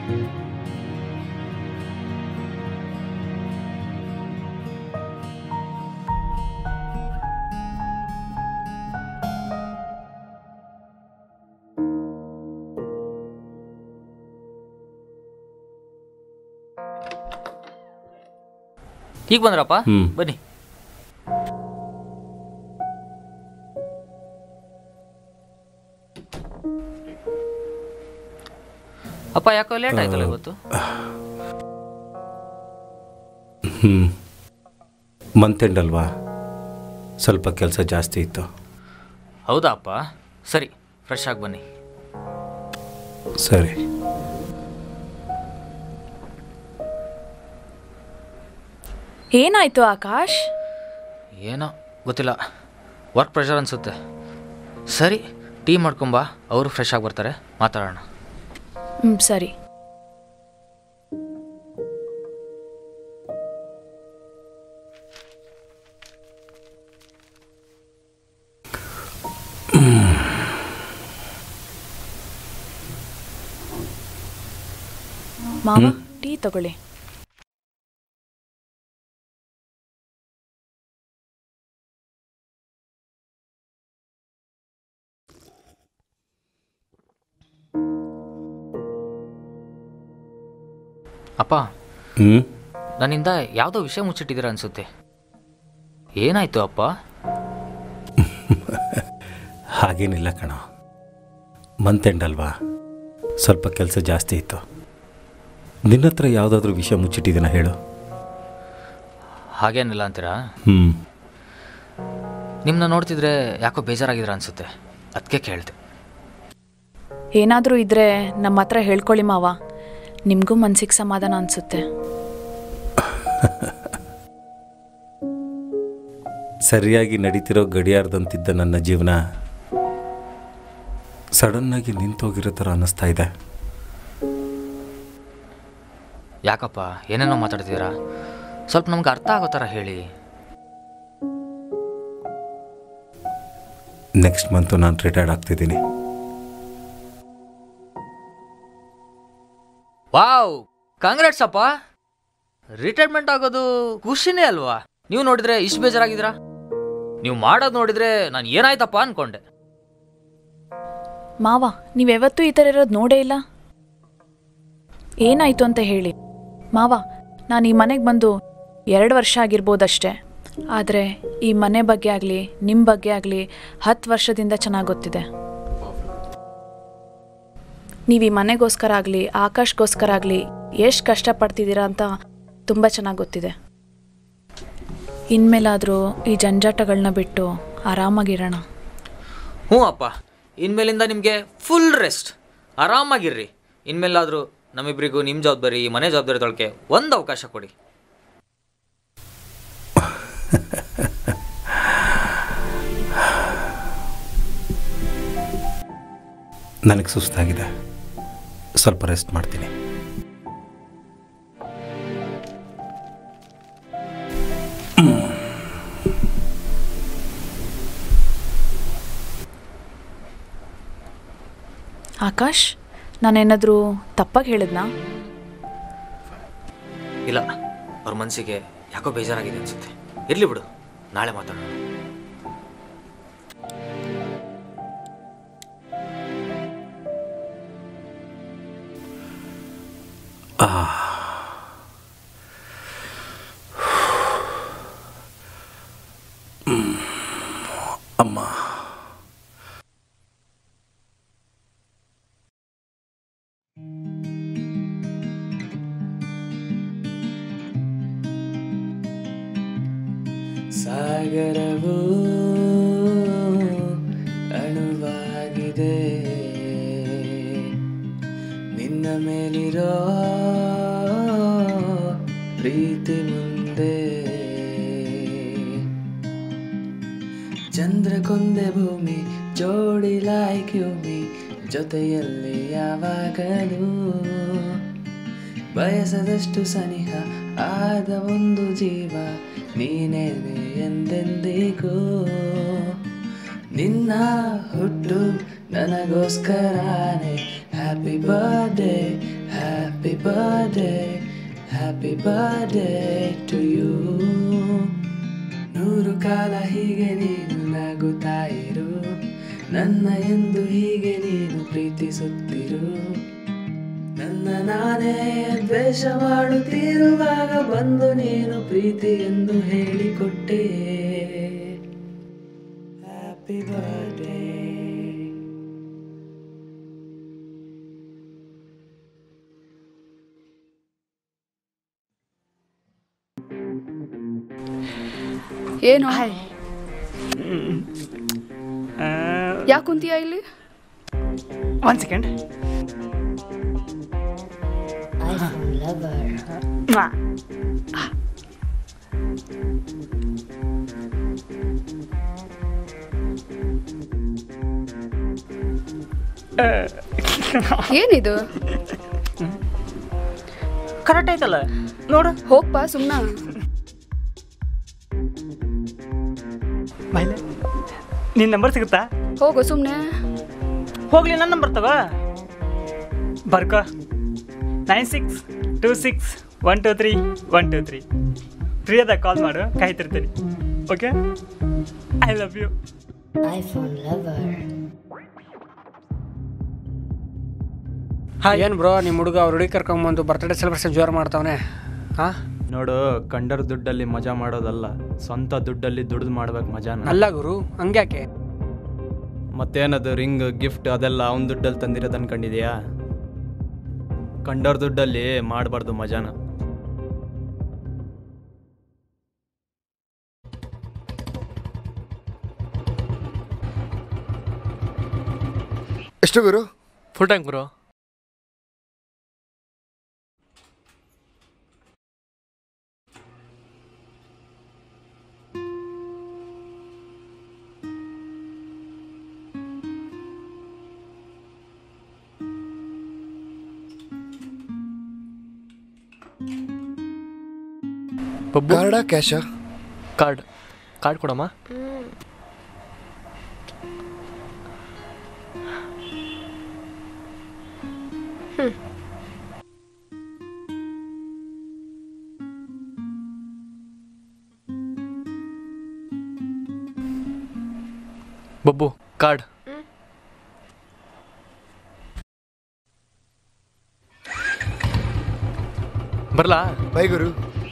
ಈಗ ಬಂದ್ರಪ್ಪ ಹ್ಮ್. ಬನ್ನಿ ಅಪ್ಪ ಯಾಕೋ ಲೇಟ್ ಆಯ್ತಲ್ಲ ಇವತ್ತು ಹ್ಞೂ ಮಂತ್ ಎಂಡ್ ಅಲ್ವಾ ಸ್ವಲ್ಪ ಕೆಲಸ ಜಾಸ್ತಿ ಇತ್ತು ಹೌದಾ ಅಪ್ಪ ಸರಿ ಫ್ರೆಶ್ ಆಗಿ ಬನ್ನಿ ಸರಿ ಏನಾಯ್ತು ಆಕಾಶ್ ಏನೋ ಗೊತ್ತಿಲ್ಲ ವರ್ಕ್ ಪ್ರೆಷರ್ ಅನಿಸುತ್ತೆ ಸರಿ ಟೀ ಮಾಡ್ಕೊಂಬಾ ಅವರು ಫ್ರೆಶ್ ಆಗಿ ಬರ್ತಾರೆ ಮಾತಾಡೋಣ ಹ್ಞೂ ಸರಿ ಮಾವ ಟೀ ತಗೊಳ್ಳಿ ಅಪ್ಪ ಹ್ಞೂ ನನ್ನಿಂದ ಯಾವುದೋ ವಿಷಯ ಮುಚ್ಚಿಟ್ಟಿದ್ದೀರ ಅನಿಸುತ್ತೆ ಏನಾಯ್ತು ಅಪ್ಪ ಹಾಗೇನಿಲ್ಲ ಕಣ ಮಂತ್ ಎಂಡ್ ಅಲ್ವಾ ಸ್ವಲ್ಪ ಕೆಲಸ ಜಾಸ್ತಿ ಇತ್ತು ನಿನ್ನ ಹತ್ರ ಯಾವುದಾದ್ರೂ ವಿಷಯ ಮುಚ್ಚಿಟ್ಟಿದ್ದೀನ ಹೇಳು ಹಾಗೇನಿಲ್ಲ ಅಂತೀರಾ ಹ್ಞೂ ನಿಮ್ಮನ್ನ ನೋಡ್ತಿದ್ರೆ ಯಾಕೋ ಬೇಜಾರಾಗಿದ್ದೀರ ಅನಿಸುತ್ತೆ ಅದಕ್ಕೆ ಕೇಳಿದೆ ಏನಾದರೂ ಇದ್ರೆ ನಮ್ಮ ಹತ್ರ ಹೇಳ್ಕೊಳ್ಳಿ ಮಾವ ನಿಮಗೂ ಮನ್ಸಿಗೆ ಸಮಾಧಾನ ಅನಿಸುತ್ತೆ ಸರಿಯಾಗಿ ನಡೀತಿರೋ ಗಡಿಯಾರದಂತಿದ್ದ ನನ್ನ ಜೀವನ ಸಡನ್ನಾಗಿ ನಿಂತೋಗಿರೋ ಥರ ಅನ್ನಿಸ್ತಾ ಇದೆ ಯಾಕಪ್ಪ ಏನೇನೋ ಮಾತಾಡ್ತಿದ್ದೀರಾ ಸ್ವಲ್ಪ ನಮ್ಗೆ ಅರ್ಥ ಆಗೋ ಥರ ಹೇಳಿ ನೆಕ್ಸ್ಟ್ ಮಂತು ನಾನು ರಿಟೈರ್ಡ್ ಆಗ್ತಿದ್ದೀನಿ ವಾವ್ ಕಾಂಗ್ರೆಟ್ಸ್ ಅಪ್ಪ ರಿಟೈರ್ಮೆಂಟ್ ಆಗೋದು ಖುಷಿನೇ ಅಲ್ವಾ ನೀವು ನೋಡಿದ್ರೆ ಇಷ್ಟು ಬೇಜಾರಾಗಿದ್ದೀರಾ ನೀವು ಮಾಡೋದು ನೋಡಿದ್ರೆ ನಾನು ಏನಾಯ್ತಪ್ಪ ಅನ್ಕೊಂಡೆ ಮಾವ ನೀವ್ಯಾವತ್ತೂ ಈ ಥರ ಇರೋದು ನೋಡೇ ಇಲ್ಲ ಏನಾಯ್ತು ಅಂತ ಹೇಳಿ ಮಾವ ನಾನು ಈ ಮನೆಗೆ ಬಂದು ಎರಡು ವರ್ಷ ಆಗಿರ್ಬೋದಷ್ಟೇ ಆದರೆ ಈ ಮನೆ ಬಗ್ಗೆ ಆಗಲಿ ನಿಮ್ಮ ಬಗ್ಗೆ ಆಗಲಿ ಹತ್ತು ವರ್ಷದಿಂದ ಚೆನ್ನಾಗಿ ಗೊತ್ತಿದೆ ನೀವು ಈ ಮನೆಗೋಸ್ಕರ ಆಗಲಿ ಆಕಾಶ್ಗೋಸ್ಕರ ಆಗಲಿ ಎಷ್ಟು ಕಷ್ಟಪಡ್ತಿದ್ದೀರಾ ಅಂತ ತುಂಬ ಚೆನ್ನಾಗಿ ಗೊತ್ತಿದೆ ಇನ್ಮೇಲಾದರೂ ಈ ಜಂಜಾಟಗಳನ್ನ ಬಿಟ್ಟು ಆರಾಮಾಗಿರೋಣ ಹ್ಞೂ ಅಪ್ಪ ಇನ್ಮೇಲಿಂದ ನಿಮಗೆ ಫುಲ್ ರೆಸ್ಟ್ ಆರಾಮಾಗಿರ್ರಿ ಇನ್ಮೇಲಾದರೂ ನಮ್ಮಿಬ್ಬರಿಗೂ ನಿಮ್ಮ ಜವಾಬ್ದಾರಿ ಈ ಮನೆ ಜವಾಬ್ದಾರಿ ತೊಳಕೆ ಒಂದು ಅವಕಾಶ ಕೊಡಿ ನನಗೆ ಸುಸ್ತಾಗಿದೆ ಸ್ವಲ್ಪ ರೆಸ್ಟ್ ಮಾಡ್ತೀನಿ ಆಕಾಶ್ ನಾನೇನಾದರೂ ತಪ್ಪಾಗಿ ಹೇಳಿದ್ನಾ ಇಲ್ಲ ಅವ್ರ ಮನಸ್ಸಿಗೆ ಯಾಕೋ ಬೇಜಾರಾಗಿದೆ ಅನ್ಸುತ್ತೆ ಇರಲಿ ಬಿಡು ನಾಳೆ ಮಾತಾಡೋಣ ಅಮ್ಮ ಸಾಗರವು ಅಣುವಾಗಿದೆ ನಿನ್ನ ಮೇಲಿರೋ ಪ್ರೀತಿ ಮುಂದೆ ಚಂದ್ರಕೊಂದೆ ಭೂಮಿ ಜೋಡಿ ಲೈಕ್ ಮೀ ಜೊತೆಯಲ್ಲಿ ಯಾವಾಗಲೂ ಬಯಸದಷ್ಟು ಸನಿಹ ಆದ ಒಂದು ಜೀವ ನೀನೇನೆ ಎಂದೆಂದಿಗೂ ನಿನ್ನ ಹುಟ್ಟು ನನಗೋಸ್ಕರನೇ happy birthday happy happy birthday happy birthday to you ನೂರು ಕಾಲ ಹೀಗೆ ನೀನು ನಗುತ್ತಾ ಇರು ನನ್ನ ಎಂದು ಹೀಗೆ ನೀನು ಪ್ರೀತಿಸುತ್ತಿರು ನನ್ನ ನಾನೇ ದ್ವೇಷ ಮಾಡುತ್ತಿರುವಾಗ ಬಂದು ನೀನು ಪ್ರೀತಿ ಎಂದು ಹೇಳಿಕೊಟ್ಟೆ ಹ್ಯಾಪಿ ಬರ್ಡೇ ಏನು ಯಾಕೆ ಕುಂತೀಯ ಇಲ್ಲಿ ಒನ್ ಸೆಕೆಂಡ್ ಏನಿದು ಕರೆಕ್ಟ್ ಆಯ್ತಲ್ಲ ನೋಡು ಹೋಗ್ಪಾ ಸುಮ್ನ ಬಾಯ್ಲೆ ನಿನ್ನ ನಂಬರ್ ಸಿಗುತ್ತಾ ಹೋಗು ಸುಮ್ನೆ ಹೋಗ್ಲಿ ನನ್ನ ನಂಬರ್ ತಗೋ ಬರ್ಕೋ nine six two six one two three one two three free ಅದಾಗ ಕಾಲ್ ಮಾಡು ಕಾಯ್ತಿರ್ತೀನಿ ಓಕೆ ಐ ಲವ್ ಯು ಏನು ಬ್ರೋ ನಿಮ್ಮ ಹುಡುಗ ಅವ್ರ ಹುಡುಗಿ ಕರ್ಕೊಂಬಂದು ಬರ್ತಡೇ ಸೆಲೆಬ್ರೇಷನ್ ಜೋರು ಮಾಡ್ತಾವನೆ ಹಾಂ ನೋಡು ಕಂಡರ್ ದುಡ್ಡಲ್ಲಿ ಮಜಾ ಮಾಡೋದಲ್ಲ ಸ್ವಂತ ದುಡ್ಡಲ್ಲಿ ದುಡ್ದು ಮಾಡ್ಬೇಕು ಮಜಾನ ಅಲ್ಲ ಗುರು ಹಂಗ್ಯಾಕೆ ಮತ್ತೇನದು ರಿಂಗ್ ಗಿಫ್ಟ್ ಅದೆಲ್ಲ ಅವನ ದುಡ್ಡಲ್ಲಿ ತಂದಿರೋದು ಅನ್ಕೊಂಡಿದ್ಯಾ ಕಂಡರ್ ದುಡ್ಡಲ್ಲಿ ಮಾಡಬಾರ್ದು ಮಜಾನ ಎಷ್ಟು ಗುರು ಫುಲ್ ಟ್ಯಾಂಕ್ ಬ್ರೋ ಕಾರ್ಡಾ ಕ್ಯಾಶಾ ಕಾರ್ಡ್ ಕಾರ್ಡ್ ಕೊಡಮ್ಮ ಬಬ್ಬು ಕಾರ್ಡ್ ಬರ್ಲಾ ಬೈ ಗುರು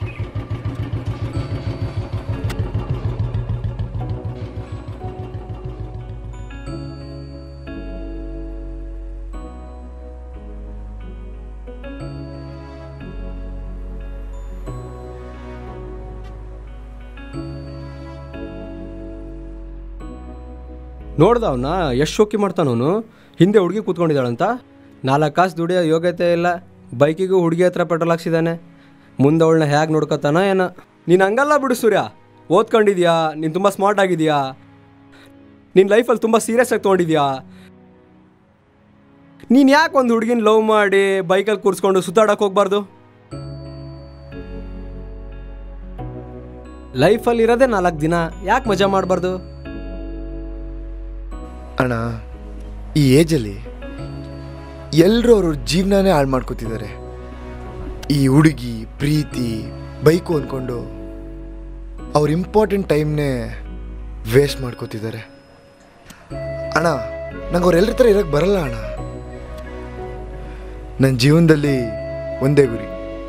ನೋಡ್ದ ಅವನ್ನ ಎಷ್ಟು ಶೋಕಿ ಮಾಡ್ತಾನವನು ಹಿಂದೆ ಹುಡುಗಿ ಕೂತ್ಕೊಂಡಿದ್ದಾಳಂತ ನಾಲ್ಕು ಕಾಸು ದುಡಿಯೋ ಯೋಗ್ಯತೆ ಇಲ್ಲ ಬೈಕಿಗೂ ಹುಡುಗಿ ಹತ್ರ ಪೆಟ್ರೋಲ್ ಹಾಕ್ಸಿದ್ದಾನೆ ಮುಂದೆ ಅವಳನ್ನ ಹೇಗೆ ನೋಡ್ಕೊತಾನೋ ಏನೋ ನೀನು ಹಂಗಲ್ಲ ಬಿಡು ಸೂರ್ಯ ಓದ್ಕೊಂಡಿದ್ಯಾ ನೀನು ತುಂಬ ಸ್ಮಾರ್ಟ್ ಆಗಿದೆಯಾ ನಿನ್ನ ಲೈಫಲ್ಲಿ ತುಂಬ ಸೀರಿಯಸ್ ಆಗಿ ತೊಗೊಂಡಿದ್ಯಾ ನೀನು ಯಾಕೆ ಒಂದು ಹುಡುಗಿನ ಲವ್ ಮಾಡಿ ಬೈಕಲ್ಲಿ ಕೂರಿಸ್ಕೊಂಡು ಸುತ್ತಾಡಕ್ಕೆ ಹೋಗ್ಬಾರ್ದು ಲೈಫಲ್ಲಿ ಇರೋದೇ ನಾಲ್ಕು ದಿನ ಯಾಕೆ ಮಜಾ ಮಾಡಬಾರ್ದು ಅಣ್ಣ ಈ ಏಜಲ್ಲಿ ಎಲ್ಲರೂ ಅವ್ರ ಜೀವನನೇ ಹಾಳು ಮಾಡ್ಕೋತಿದ್ದಾರೆ ಈ ಹುಡುಗಿ ಪ್ರೀತಿ ಬೈಕು ಅಂದ್ಕೊಂಡು ಅವ್ರ ಇಂಪಾರ್ಟೆಂಟ್ ಟೈಮ್ನೇ ವೇಸ್ಟ್ ಮಾಡ್ಕೋತಿದ್ದಾರೆ ಅಣ್ಣ ನಂಗೆ ಅವ್ರೆಲ್ಲರ ಥರ ಇರೋಕ್ಕೆ ಬರಲ್ಲ ಅಣ್ಣ ನನ್ನ ಜೀವನದಲ್ಲಿ ಒಂದೇ ಗುರಿ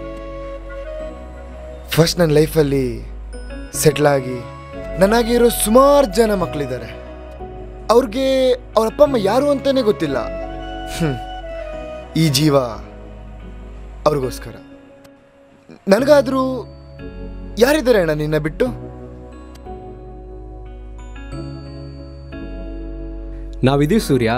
ಫಸ್ಟ್ ನನ್ನ ಲೈಫಲ್ಲಿ ಸೆಟ್ಲಾಗಿ ನನಗೆ ಇರೋ ಸುಮಾರು ಜನ ಮಕ್ಕಳಿದ್ದಾರೆ ಅವ್ರಿಗೆ ಅವ್ರ ಅಪ್ಪ ಅಮ್ಮ ಯಾರು ಅಂತಾನೆ ಗೊತ್ತಿಲ್ಲ ಹ್ಮ್. ಈ ಜೀವ ಅವ್ರಿಗೋಸ್ಕರ ನನಗಾದ್ರೂ ಯಾರಿದ್ದಾರೆ ಅಣ್ಣ ನಿನ್ನ ಬಿಟ್ಟು ನಾವಿದೀವಿ ಸೂರ್ಯ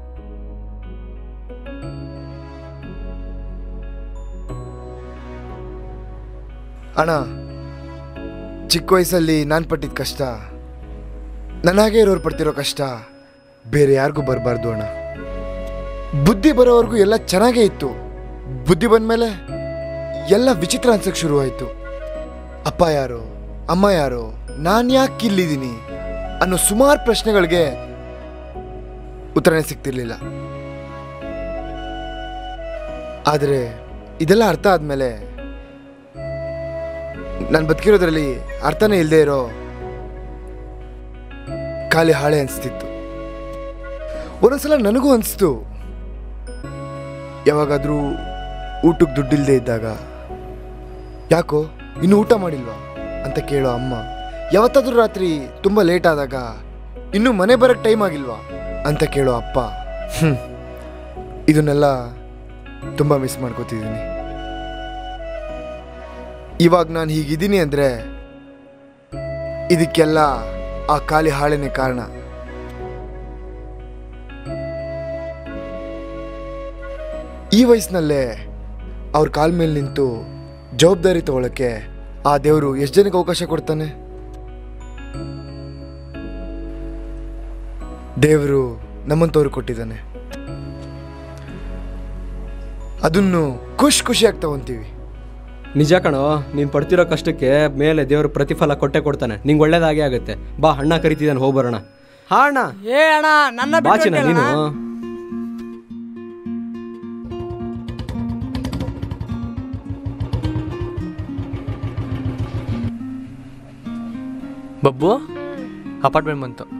ಅಣ್ಣ ಚಿಕ್ಕ ವಯಸ್ಸಲ್ಲಿ ನಾನು ಪಟ್ಟಿದ್ದ ಕಷ್ಟ ನನಗೆ ಇರೋರು ಪಡ್ತಿರೋ ಕಷ್ಟ ಬೇರೆ ಯಾರಿಗೂ ಬರಬಾರ್ದು ಅಣ್ಣ ಬುದ್ಧಿ ಬರೋವರೆಗೂ ಎಲ್ಲ ಚೆನ್ನಾಗೇ ಇತ್ತು ಬುದ್ಧಿ ಬಂದಮೇಲೆ ಎಲ್ಲ ವಿಚಿತ್ರ ಅನ್ಸಕ್ಕೆ ಶುರುವಾಯಿತು ಅಪ್ಪ ಯಾರು ಅಮ್ಮ ಯಾರು ನಾನು ಯಾಕೆ ಇಲ್ಲಿದ್ದೀನಿ ಅನ್ನೋ ಸುಮಾರು ಪ್ರಶ್ನೆಗಳಿಗೆ ಉತ್ತರನೇ ಸಿಗ್ತಿರ್ಲಿಲ್ಲ ಆದರೆ ಇದೆಲ್ಲ ಅರ್ಥ ಆದಮೇಲೆ ನಾನು ಬದುಕಿರೋದ್ರಲ್ಲಿ ಅರ್ಥನೇ ಇಲ್ಲದೆ ಇರೋ ಖಾಲಿ ಹಾಳೆ ಅನಿಸ್ತಿತ್ತು ಒಂದೊಂದ್ಸಲ ನನಗೂ ಅನಿಸ್ತು ಯಾವಾಗಾದರೂ ಊಟಕ್ಕೆ ದುಡ್ಡಿಲ್ಲದೆ ಇದ್ದಾಗ ಯಾಕೋ ಇನ್ನು ಊಟ ಮಾಡಿಲ್ವಾ ಅಂತ ಕೇಳೋ ಅಮ್ಮ ಯಾವತ್ತಾದ್ರೂ ರಾತ್ರಿ ತುಂಬ ಲೇಟ್ ಆದಾಗ ಇನ್ನೂ ಮನೆ ಬರೋಕ್ಕೆ ಟೈಮ್ ಆಗಿಲ್ವಾ ಅಂತ ಕೇಳೋ ಅಪ್ಪ ಹ್ಮ್. ಇದನ್ನೆಲ್ಲ ತುಂಬ ಮಿಸ್ ಮಾಡ್ಕೋತಿದ್ದೀನಿ ಇವಾಗ ನಾನು ಹೀಗಿದ್ದೀನಿ ಅಂದರೆ ಇದಕ್ಕೆಲ್ಲ ಆ ಖಾಲಿ ಹಾಳೆನೇ ಕಾರಣ ಈ ವಯಸ್ಸಿನಲ್ಲೇ ಅವ್ರ ಕಾಲ ಮೇಲೆ ನಿಂತು ಜವಾಬ್ದಾರಿ ತಗೊಳಕ್ಕೆ ಆ ದೇವರು ಎಷ್ಟು ಜನಕ್ಕೆ ಅವಕಾಶ ಕೊಡ್ತಾನೆ ದೇವರು ನಮ್ಮಂತವ್ರು ಕೊಟ್ಟಿದ್ದಾನೆ ಅದನ್ನು ಖುಷಿ ಖುಷಿಯಾಗಿ ತಗೊಂತೀವಿ ನಿಜ ಕಣೋ ನೀನು ಪಡ್ತಿರೋ ಕಷ್ಟಕ್ಕೆ ಮೇಲೆ ದೇವರು ಪ್ರತಿಫಲ ಕೊಟ್ಟೆ ಕೊಡ್ತಾನೆ ನಿಂಗೆ ಒಳ್ಳೇದಾಗೇ ಆಗುತ್ತೆ ಬಾ ಅಣ್ಣ ಕರಿತಿದ್ದಾನೆ ಹೋಗ್ಬರೋಣ ಹಾ ಅಣ್ಣ ಏ ಅಣ್ಣ ನನ್ನ ಬಿಟ್ಟು ಬಾಚಿನ ಹೊರ್ಟಿಯಲ್ಲ ನೀನು ಅಣ್ಣ? ಬಬ್ಬು ಅಪಾರ್ಟ್ಮೆಂಟ್ ಬಂತು